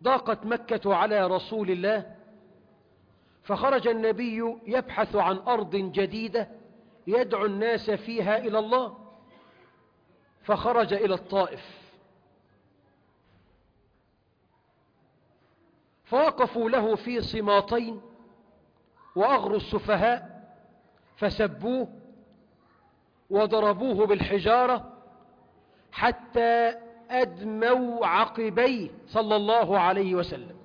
ضاقت مكة على رسول الله فخرج النبي يبحث عن أرض جديدة يدعو الناس فيها إلى الله فخرج إلى الطائف فوقفوا له في صماطين وأغروا السفهاء فسبوه وضربوه بالحجارة حتى أدموا عقبيه صلى الله عليه وسلم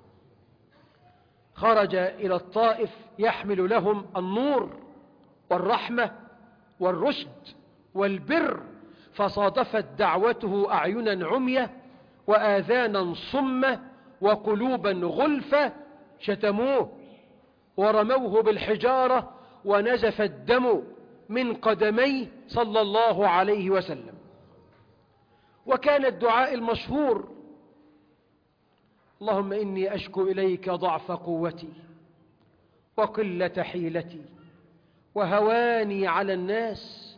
خرج إلى الطائف يحمل لهم النور والرحمة والرشد والبر فصادفت دعوته أعينا عمية وآذانا صمة وقلوبا غلفة شتموه ورموه بالحجارة ونزف الدم من قدميه صلى الله عليه وسلم وكان الدعاء المشهور اللهم إني أشكو إليك ضعف قوتي وقلة حيلتي وهواني على الناس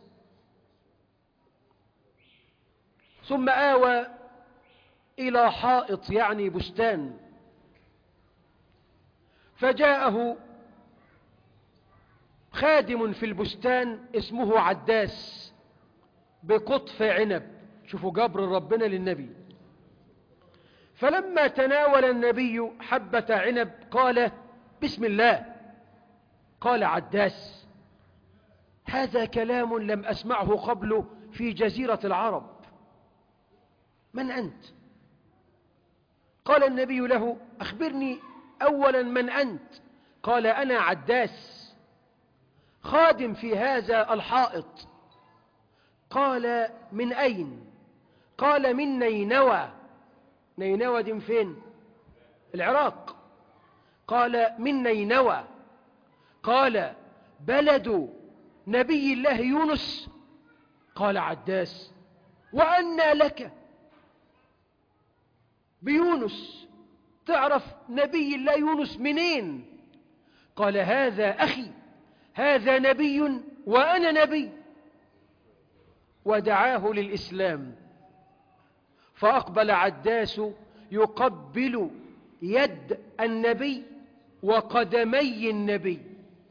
ثم آوى إلى حائط يعني بستان فجاءه خادم في البستان اسمه عداس بقطف عنب شوفوا جبر ربنا للنبي فلما تناول النبي حبة عنب قال بسم الله قال عداس هذا كلام لم أسمعه قبل في جزيرة العرب من أنت قال النبي له أخبرني أولا من أنت قال أنا عداس خادم في هذا الحائط قال من أين قال من نينوى نينوى دي فين العراق قال من نينوى قال بلد نبي الله يونس قال عداس وأنى لك بيونس تعرف نبي الله يونس منين قال هذا أخي هذا نبي وأنا نبي ودعاه للإسلام فأقبل عداس يقبل يد النبي وقدمي النبي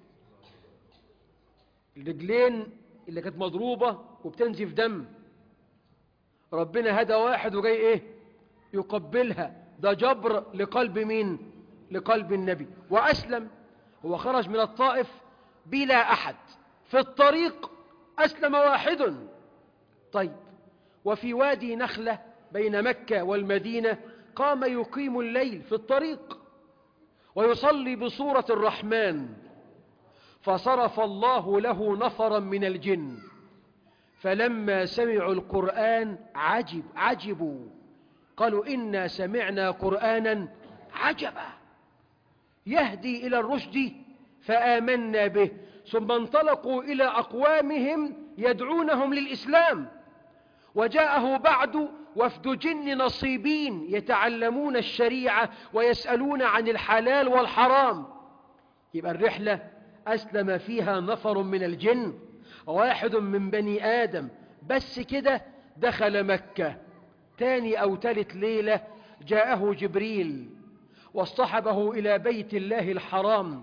الرجلين اللي كانت مضروبة وبتنزف دم ربنا هدى واحد وجاي ايه يقبلها ده جبر لقلب مين لقلب النبي وأسلم هو خرج من الطائف بلا أحد في الطريق أسلم واحد طيب وفي وادي نخلة بين مكة والمدينة قام يقيم الليل في الطريق ويصلي بصورة الرحمن فصرف الله له نفرا من الجن فلما سمعوا القرآن عجب عجبوا قالوا إنا سمعنا قرآنا عجبا يهدي إلى الرشد فآمنا به ثم انطلقوا إلى أقوامهم يدعونهم للإسلام وجاءه بعد وفد جن نصيبين يتعلمون الشريعة ويسألون عن الحلال والحرام يبقى الرحلة أسلم فيها نفر من الجن واحد من بني آدم بس كده دخل مكة تاني أو تالت ليلة جاءه جبريل واصطحبه إلى بيت الله الحرام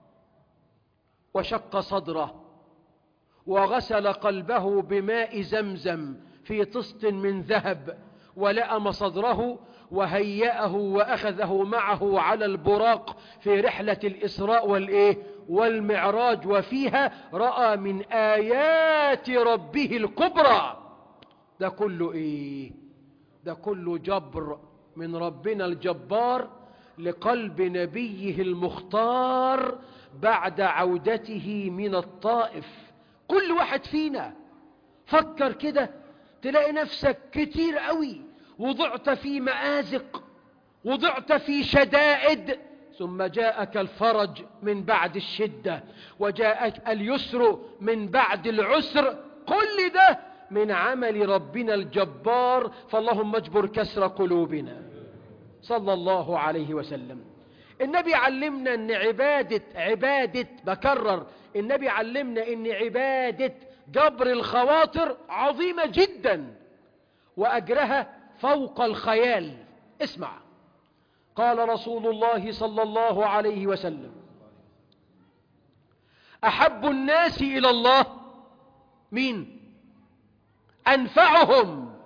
وشق صدره وغسل قلبه بماء زمزم في طست من ذهب ولأم صدره وهيأه وأخذه معه على البراق في رحلة الإسراء والإيه والمعراج وفيها رأى من آيات ربه الكبرى ده كله إيه ده كله جبر من ربنا الجبار لقلب نبيه المختار بعد عودته من الطائف كل واحد فينا فكر كده تلاقي نفسك كتير قوي وضعت في مآزق وضعت في شدائد ثم جاءك الفرج من بعد الشدة وجاءك اليسر من بعد العسر كل ده من عمل ربنا الجبار فاللهم اجبر كسر قلوبنا صلى الله عليه وسلم النبي علمنا ان عبادة عبادة بكرر النبي علمنا ان عبادة جبر الخواطر عظيمة جدا وأجرها فوق الخيال اسمع قال رسول الله صلى الله عليه وسلم أحب الناس إلى الله مين أنفعهم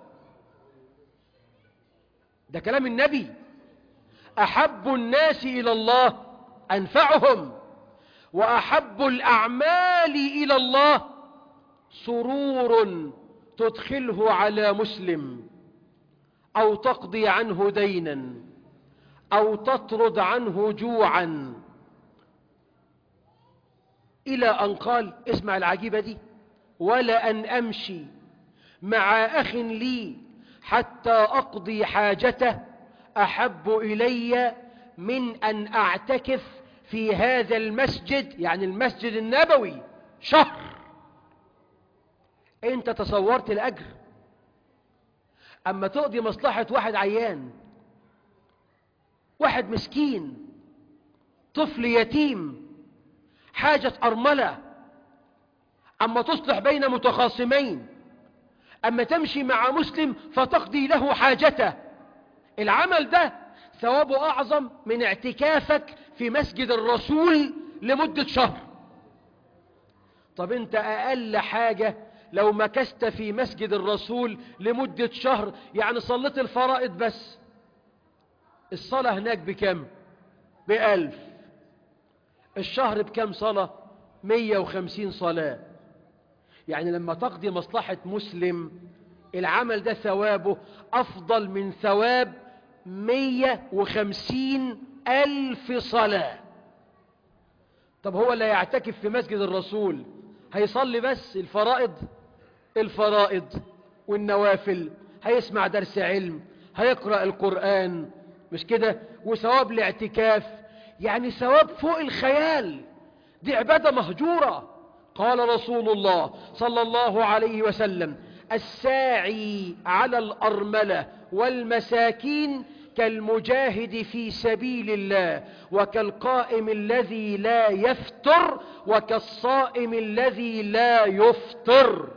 ده كلام النبي أحب الناس إلى الله أنفعهم وأحب الأعمال إلى الله سرور تدخله على مسلم أو تقضي عنه دينا أو تطرد عنه جوعا إلى أن قال اسمع العجيبة دي ولا أن أمشي مع أخ لي حتى أقضي حاجته أحب إلي من أن أعتكف في هذا المسجد يعني المسجد النبوي شهر انت تصورت الأجر أما تقضي مصلحة واحد عيان واحد مسكين طفل يتيم حاجة أرملة أما تصلح بين متخاصمين أما تمشي مع مسلم فتقضي له حاجته العمل ده ثوابه أعظم من اعتكافك في مسجد الرسول لمدة شهر طب انت أقل حاجة لو مكست في مسجد الرسول لمدة شهر يعني صليت الفرائض بس الصلاة هناك بكم بألف الشهر بكم صلاة مية وخمسين صلاة يعني لما تقضي مصلحة مسلم العمل ده ثوابه أفضل من ثواب مية وخمسين ألف صلاة طب هو اللي يعتكف في مسجد الرسول هيصلي بس الفرائض الفرائض والنوافل هيسمع درس علم هيقرأ القرآن مش كده وثواب الاعتكاف يعني ثواب فوق الخيال دي عبادة مهجورة قال رسول الله صلى الله عليه وسلم الساعي على الأرملة والمساكين كالمجاهد في سبيل الله وكالقائم الذي لا يفتر وكالصائم الذي لا يفطر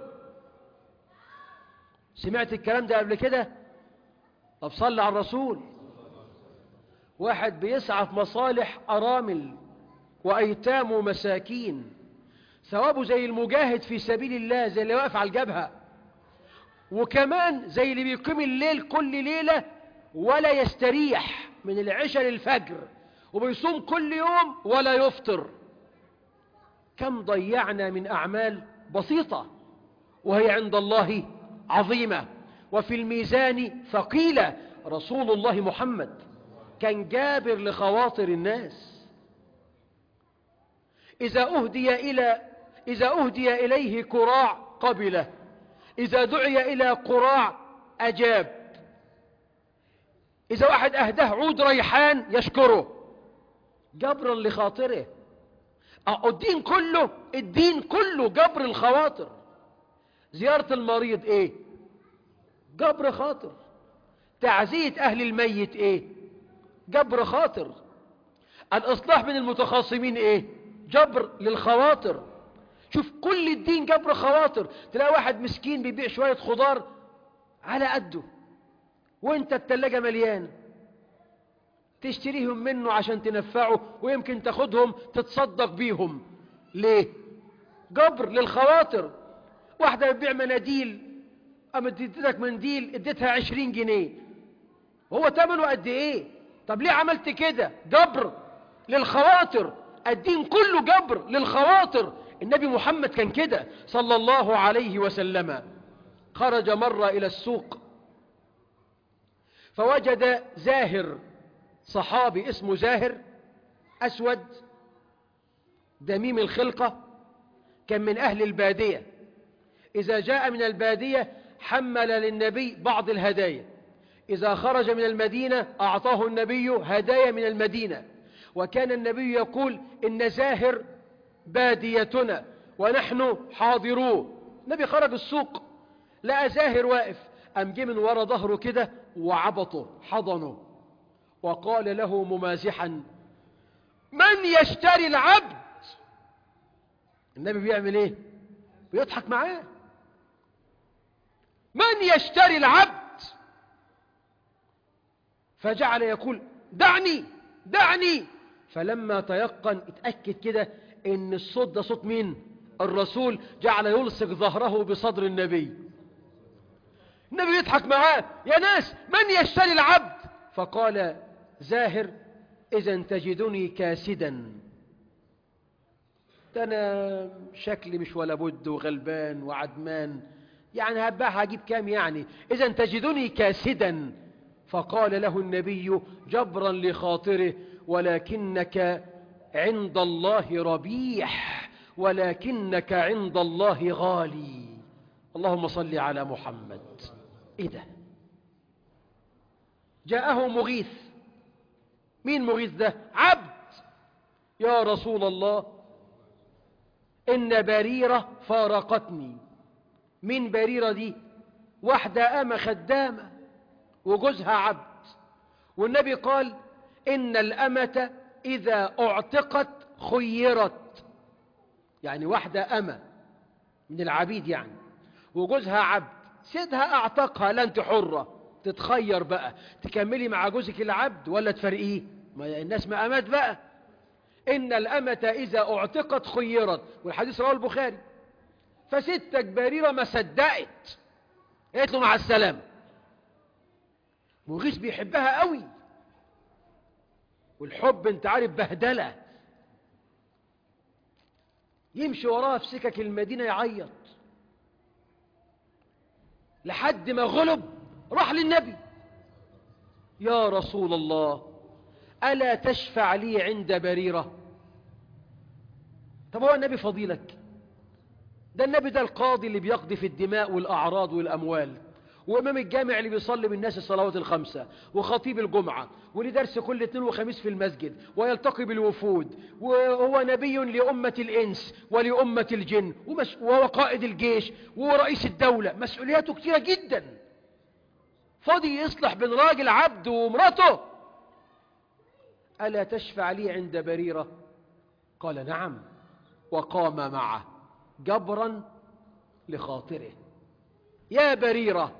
سمعت الكلام ده قبل كده طب صل على الرسول واحد بيسعى في مصالح أرامل وأيتام ومساكين ثوابه زي المجاهد في سبيل الله زي اللي واقف على الجبهة وكمان زي اللي بيقيم الليل كل ليلة ولا يستريح من العشاء للفجر وبيصوم كل يوم ولا يفطر كم ضيعنا من أعمال بسيطة وهي عند الله عظيمة وفي الميزان ثقيلة رسول الله محمد كان جابر لخواطر الناس إذا أهدي إلى إذا أهدي إليه كراع قبله إذا دعي إلى قراع أجاب إذا واحد أهده عود ريحان يشكره جبرا لخاطره الدين كله الدين كله جبر الخواطر زيارة المريض ايه جبر خاطر تعزية أهل الميت ايه جبر خاطر الإصلاح بين المتخاصمين ايه جبر للخواطر شوف كل الدين جبر خواطر تلاقي واحد مسكين بيبيع شوية خضار على قده وانت التلاجة مليانة تشتريهم منه عشان تنفعه ويمكن تاخدهم تتصدق بيهم ليه جبر للخواطر واحدة بتبيع مناديل اما اديتك منديل اديتها عشرين جنيه هو تمنه قد ايه طب ليه عملت كده جبر للخواطر الدين كله جبر للخواطر النبي محمد كان كده صلى الله عليه وسلم خرج مرة إلى السوق فوجد زاهر صحابي اسمه زاهر أسود دميم الخلقة كان من أهل البادية إذا جاء من البادية حمل للنبي بعض الهدايا إذا خرج من المدينة أعطاه النبي هدايا من المدينة وكان النبي يقول إن زاهر باديتنا ونحن حاضروه النبي خرج السوق لقى زاهر واقف أم جه من ورا ظهره كده وعبطه حضنه وقال له ممازحا من يشتري العبد النبي بيعمل ايه بيضحك معاه من يشتري العبد فجعل يقول دعني دعني فلما تيقن اتأكد كده ان الصوت ده صوت مين الرسول جعل يلصق ظهره بصدر النبي النبي يضحك معاه يا ناس من يشتري العبد فقال زاهر إذا تجدني كاسدا ده أنا شكلي مش ولا بد وغلبان وعدمان يعني هباها هجيب كام يعني إذا تجدني كاسدا فقال له النبي جبرا لخاطره ولكنك عند الله ربيح ولكنك عند الله غالي اللهم صل على محمد ايه ده جاءه مغيث مين مغيث ده عبد يا رسول الله إن بريرة فارقتني من بريرة دي واحدة أما خدامة وجوزها عبد والنبي قال إن الأمة إذا اعتقت خيرت يعني واحدة أما من العبيد يعني وجوزها عبد سيدها أعتقها لا أنت حرة تتخير بقى تكملي مع جوزك العبد ولا تفرقيه ما الناس مقامات بقى إن الأمة إذا اعتقت خيرت والحديث رواه البخاري فستك بريرة ما صدقت قالت له مع السلامة مغيث بيحبها قوي والحب انت عارف بهدلة يمشي وراها في سكك المدينة يعيط لحد ما غلب راح للنبي يا رسول الله ألا تشفع لي عند بريرة طب هو النبي فضيلك ده النبي ده القاضي اللي بيقضي في الدماء والأعراض والأموال وإمام الجامع اللي بيصلي بالناس الصلوات الخمسة وخطيب الجمعة واللي درس كل اثنين وخميس في المسجد ويلتقي بالوفود وهو نبي لأمة الإنس ولأمة الجن وهو قائد الجيش ورئيس الدولة مسؤولياته كثيرة جدا فاضي يصلح بين راجل عبد ومراته ألا تشفع لي عند بريرة قال نعم وقام معه جبرا لخاطره يا بريرة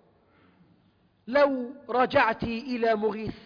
لو رجعت إلى مغيث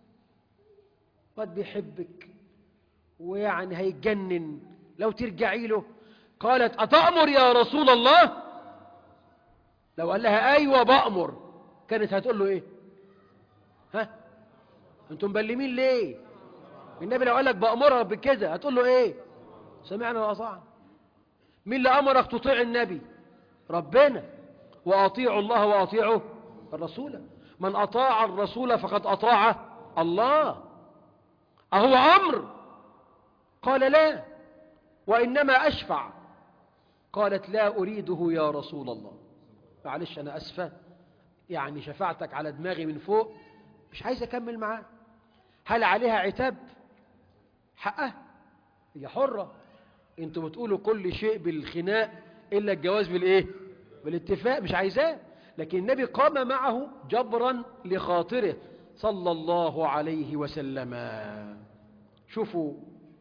قد بيحبك ويعني هيتجنن لو ترجعي له قالت أتأمر يا رسول الله لو قال لها أيوة بأمر كانت هتقول له إيه ها انتم مبلمين ليه النبي لو قال لك بأمرها بكذا هتقول له إيه سمعنا وأطعنا مين اللي أمرك تطيع النبي ربنا وأطيعوا الله وأطيعوا الرسول من أطاع الرسول فقد أطاع الله أهو أمر قال لا وإنما أشفع قالت لا أريده يا رسول الله معلش أنا أسفة يعني شفعتك على دماغي من فوق مش عايز أكمل معاه هل عليها عتاب حقها هي حرة انتوا بتقولوا كل شيء بالخناق إلا الجواز بالإيه بالاتفاق مش عايزاه لكن النبي قام معه جبرا لخاطره صلى الله عليه وسلم شوفوا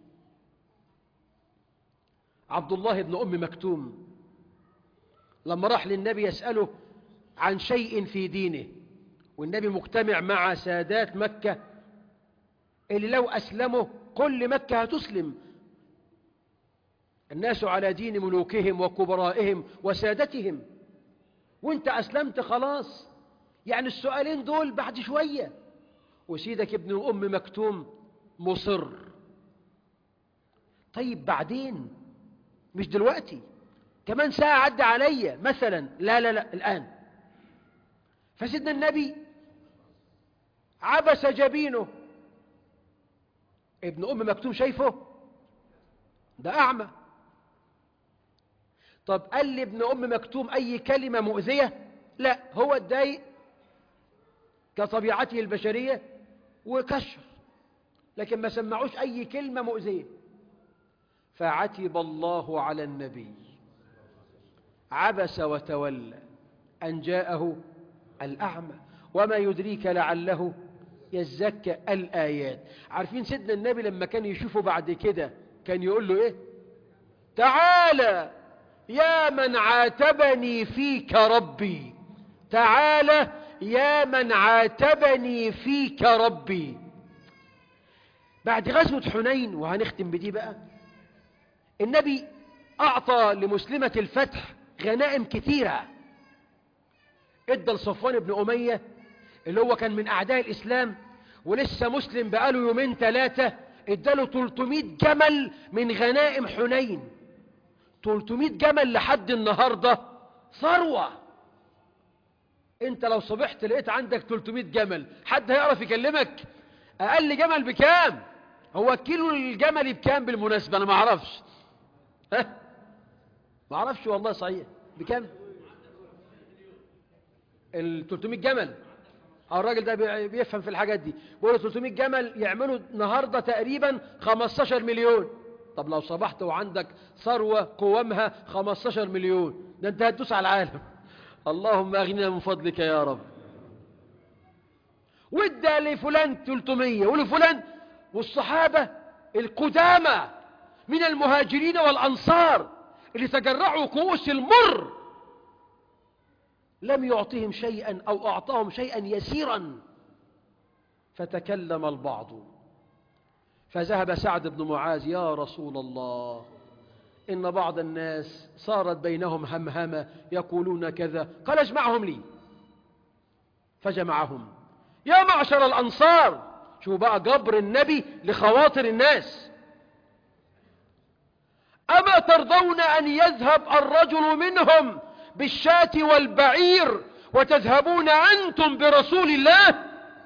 عبد الله بن أم مكتوم لما راح للنبي يسأله عن شيء في دينه والنبي مجتمع مع سادات مكة اللي لو أسلموا كل مكة هتسلم الناس على دين ملوكهم وكبرائهم وسادتهم وانت أسلمت خلاص يعني السؤالين دول بعد شوية وسيدك ابن الأم مكتوم مصر طيب بعدين مش دلوقتي كمان ساعة عدى عليا مثلا لا لا لا الآن فسيدنا النبي عبس جبينه ابن أم مكتوم شايفه ده أعمى طب قال لي ابن أم مكتوم أي كلمة مؤذية لا هو اتضايق كطبيعته البشرية وكشر لكن ما سمعوش أي كلمة مؤذية فعتب الله على النبي عبس وتولى أن جاءه الأعمى وما يدريك لعله يزكى الآيات عارفين سيدنا النبي لما كان يشوفه بعد كده كان يقول له إيه تعالى يا من عاتبني فيك ربي تعالى يا من عاتبني فيك ربي بعد غزوة حنين وهنختم بدي بقى النبي أعطى لمسلمة الفتح غنائم كثيرة ادى لصفوان بن أمية اللي هو كان من أعداء الإسلام ولسه مسلم بقاله يومين ثلاثة اداله 300 جمل من غنائم حنين 300 جمل لحد النهاردة ثروة انت لو صبحت لقيت عندك 300 جمل حد هيعرف يكلمك اقل جمل بكام هو كيلو الجمل بكام بالمناسبة انا ما اعرفش ها ما اعرفش والله صحيح بكام ال 300 جمل اه الراجل ده بي- بيفهم في الحاجات دي بيقول 300 جمل يعملوا النهارده تقريبا 15 مليون طب لو صبحت وعندك ثروه قوامها 15 مليون ده انت هتدوس على العالم اللهم اغننا من فضلك يا رب وادى لفلان 300 ولفلان والصحابه القدامى من المهاجرين والانصار اللي تجرعوا كؤوس المر لم يعطهم شيئا أو أعطاهم شيئا يسيرا فتكلم البعض فذهب سعد بن معاذ يا رسول الله إن بعض الناس صارت بينهم همهمة يقولون كذا قال اجمعهم لي فجمعهم يا معشر الأنصار شو بقى جبر النبي لخواطر الناس أما ترضون أن يذهب الرجل منهم بالشاة والبعير وتذهبون أنتم برسول الله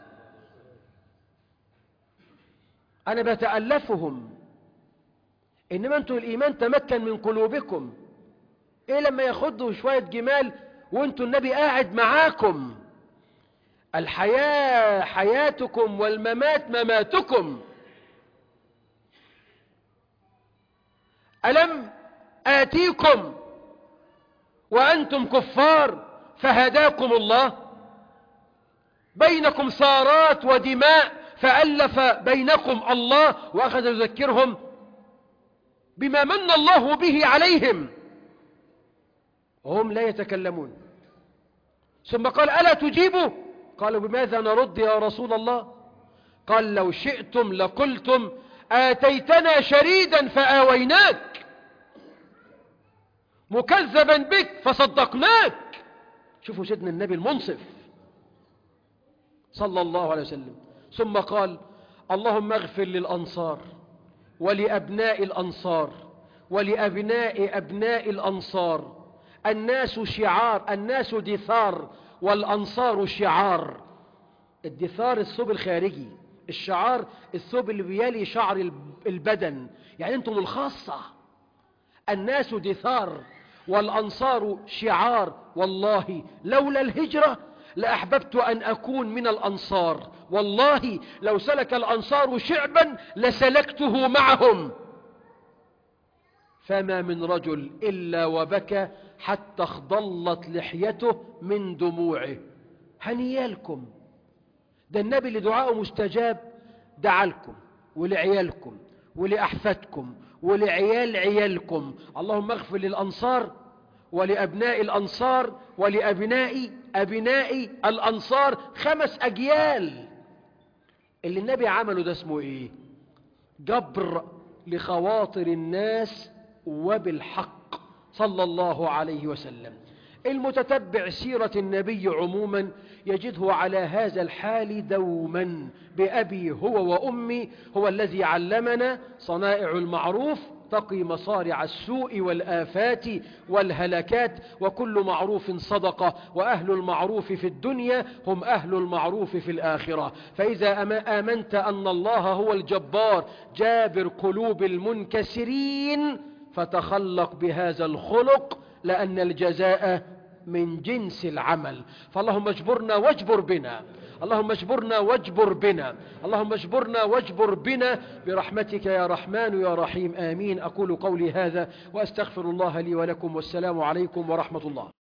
أنا بتألفهم إنما أنتم الإيمان تمكن من قلوبكم إيه لما ياخدوا شوية جمال وأنتم النبي قاعد معاكم الحياة حياتكم والممات مماتكم ألم آتيكم وأنتم كفار فهداكم الله بينكم سارات ودماء فألف بينكم الله وأخذ يذكرهم بما من الله به عليهم وهم لا يتكلمون ثم قال ألا تجيبوا قالوا بماذا نرد يا رسول الله قال لو شئتم لقلتم آتيتنا شريدا فآويناك مكذبا بك فصدقناك شوفوا سيدنا النبي المنصف صلى الله عليه وسلم ثم قال اللهم اغفر للأنصار ولأبناء الأنصار ولأبناء أبناء الأنصار الناس شعار الناس دثار والأنصار شعار الدثار الثوب الخارجي الشعار الثوب اللي بيلي شعر البدن يعني انتم الخاصة الناس دثار والأنصار شعار والله لولا الهجرة لأحببت أن أكون من الأنصار والله لو سلك الأنصار شعبا لسلكته معهم فما من رجل إلا وبكى حتى اخضلت لحيته من دموعه هنيالكم ده النبي اللي دعاءه مستجاب دعا لكم ولعيالكم ولأحفادكم ولعيال عيالكم اللهم اغفر للأنصار ولأبناء الأنصار ولأبناء أبناء الأنصار خمس أجيال اللي النبي عمله ده اسمه إيه جبر لخواطر الناس وبالحق صلى الله عليه وسلم المتتبع سيرة النبي عموما يجده على هذا الحال دوما بأبي هو وأمي هو الذي علمنا صنائع المعروف تقي مصارع السوء والآفات والهلكات وكل معروف صدقة وأهل المعروف في الدنيا هم أهل المعروف في الآخرة فإذا آمنت أن الله هو الجبار جابر قلوب المنكسرين فتخلق بهذا الخلق لأن الجزاء من جنس العمل فاللهم اجبرنا واجبر بنا اللهم اجبرنا واجبر بنا اللهم اجبرنا واجبر بنا برحمتك يا رحمن يا رحيم آمين أقول قولي هذا وأستغفر الله لي ولكم والسلام عليكم ورحمة الله